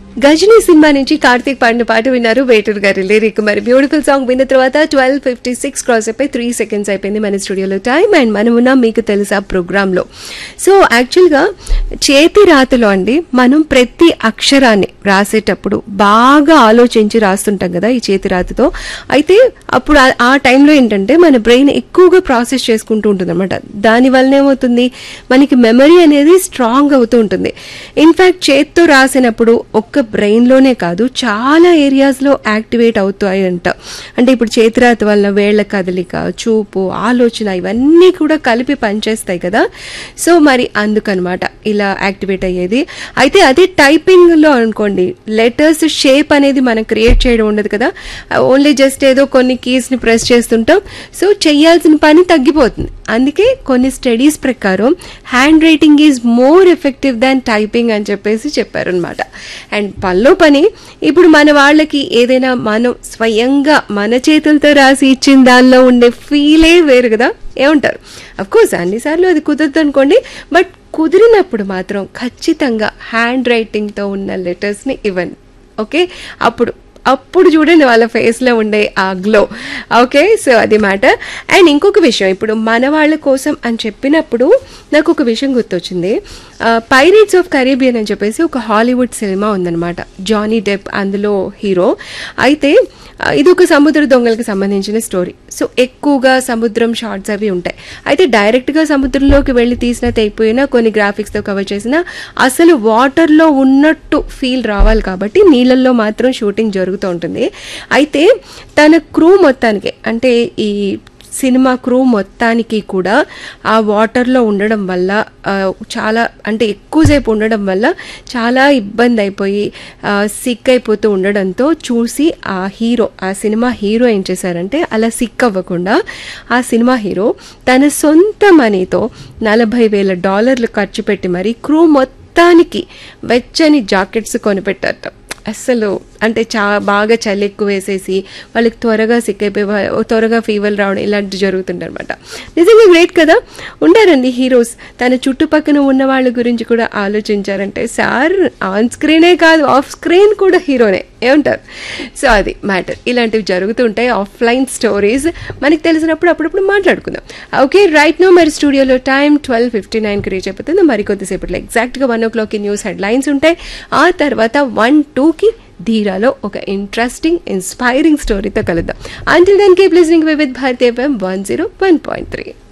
Ghazni cinema నుంచి కార్తీక్ పాడిన పాట విన్నారు వేటూరు గారి లిరిక్ మరి బ్యూటిఫుల్ సాంగ్ విన్న తర్వాత ట్వెల్వ్ ఫిఫ్టీ సిక్స్ క్రాస్ అయిపోయి త్రీ సెకండ్స్ అయిపోయింది మన స్టూడియోలో టైం అండ్ మనం ఉన్నాం మీకు తెలుసా ప్రోగ్రాంలో సో యాక్చువల్గా చేతి రాతలో అండి మనం ప్రతి అక్షరాన్ని రాసేటప్పుడు బాగా ఆలోచించి రాస్తుంటాం కదా ఈ చేతి రాతతో అయితే అప్పుడు ఆ- ఆ టైంలో ఏంటంటే మన బ్రెయిన్ ఎక్కువగా ప్రాసెస్ చేసుకుంటూ ఉంటుంది అనమాట దానివల్ల ఏమవుతుంది మనకి మెమరీ అనేది స్ట్రాంగ్ అవుతూ ఉంటుంది ఇన్ఫ్యాక్ట్ చేత్తో రాసినప్పుడు ఒక్క బ్రెయిన్లోనే కాదు చాలా ఏరియాస్లో యాక్టివేట్ అవుతాయి అంట అంటే ఇప్పుడు చేతిరాత వల్ల వేళ్ల కదలిక చూపు ఆలోచన ఇవన్నీ కూడా కలిపి పనిచేస్తాయి కదా సో మరి అందుకనమాట ఇలా యాక్టివేట్ అయ్యేది అయితే అదే టైపింగ్లో అనుకోండి లెటర్స్ షేప్ అనేది మనం క్రియేట్ చేయడం ఉండదు కదా ఓన్లీ జస్ట్ ఏదో కొన్ని కీస్ని ప్రెస్ చేస్తుంటాం సో చేయాల్సిన పని తగ్గిపోతుంది అందుకే కొన్ని స్టడీస్ ప్రకారం handwriting is more effective than typing అని చెప్పేసి చెప్పారనమాట అండ్ పనిలో పని ఇప్పుడు మన వాళ్ళకి ఏదైనా మనం స్వయంగా మన చేతులతో రాసి ఇచ్చిన దానిలో ఉండే ఫీలే వేరు కదా ఏమంటారు అఫ్ కోర్స్ అన్నిసార్లు అది కుదరదు అనుకోండి బట్ కుదిరినప్పుడు మాత్రం ఖచ్చితంగా హ్యాండ్ రైటింగ్తో ఉన్న లెటర్స్ని ఇవ్వండి ఓకే అప్పుడు అప్పుడు చూడండి వాళ్ళ ఫేస్లో ఉండే ఆ గ్లో ఓకే సో అది మాట అండ్ ఇంకొక విషయం ఇప్పుడు మన వాళ్ళ కోసం అని చెప్పినప్పుడు నాకు ఒక విషయం గుర్తొచ్చింది పైరేట్స్ ఆఫ్ కరేబియన్ అని చెప్పేసి ఒక హాలీవుడ్ సినిమా ఉందన్నమాట జానీ డెప్ అందులో హీరో అయితే ఆ, ఇది ఒక సముద్ర దొంగలకు సంబంధించిన స్టోరీ సో ఎక్కువగా సముద్రం షార్ట్స్ అవి ఉంటాయి అయితే డైరెక్ట్గా సముద్రంలోకి వెళ్ళి తీసినట్టు అయిపోయినా కొన్ని గ్రాఫిక్స్తో కవర్ చేసిన అసలు వాటర్లో ఉన్నట్టు ఫీల్ రావాలి కాబట్టి నీళ్ళల్లో మాత్రం షూటింగ్ జరుగుతూ ఉంటుంది అయితే తన క్రూ మొత్తానికి అంటే ఈ సినిమా క్రూ మొత్తానికి కూడా ఆ వాటర్లో ఉండడం వల్ల ఆ, చాలా అంటే ఎక్కువసేపు ఉండడం వల్ల చాలా ఇబ్బంది అయిపోయి సిక్ అయిపోతూ ఉండడంతో చూసి ఆ హీరో ఆ సినిమా హీరో ఏం చేశారంటే అలా సిక్ అవ్వకుండా ఆ సినిమా హీరో తన సొంత మనీతో నలభై వేల డాలర్లు ఖర్చు పెట్టి మరి క్రూ మొత్తానికి వెచ్చని జాకెట్స్ కొనిపెట్టారట అస్సలు అంటే చా బాగా చలి ఎక్కువ వేసేసి వాళ్ళకి త్వరగా సిక్ అయిపోయి వా- త్వరగా ఫీవర్ రావడం ఇలాంటివి జరుగుతుందన్నమాట నిజంగా గ్రేట్ కదా ఉండారండి హీరోస్ తన చుట్టుపక్కన ఉన్న వాళ్ళ గురించి కూడా ఆలోచించారంటే సార్ ఆన్ స్క్రీనే కాదు ఆఫ్ స్క్రీన్ కూడా హీరోనే ఏమంటారు సో అది మ్యాటర్ ఇలాంటివి జరుగుతుంటాయి ఆఫ్లైన్ స్టోరీస్ మనకి తెలిసినప్పుడు అప్పుడప్పుడు మాట్లాడుకుందాం ఓకే రైట్ నో మరి స్టూడియోలో టైం ట్వెల్వ్ ఫిఫ్టీ నైన్కి రీచ్ అయిపోతుంది మరి కొద్దిసేపట్లో ఎగ్జాక్ట్గా వన్ ఓ క్లాక్కి న్యూస్ హెడ్లైన్స్ ఉంటాయి ఆ తర్వాత వన్ టూకి ధీరాలో ఒక ఇంట్రెస్టింగ్ ఇన్స్పైరింగ్ స్టోరీతో కలుద్దాం until then keep listening with భారతీయ one zero one point three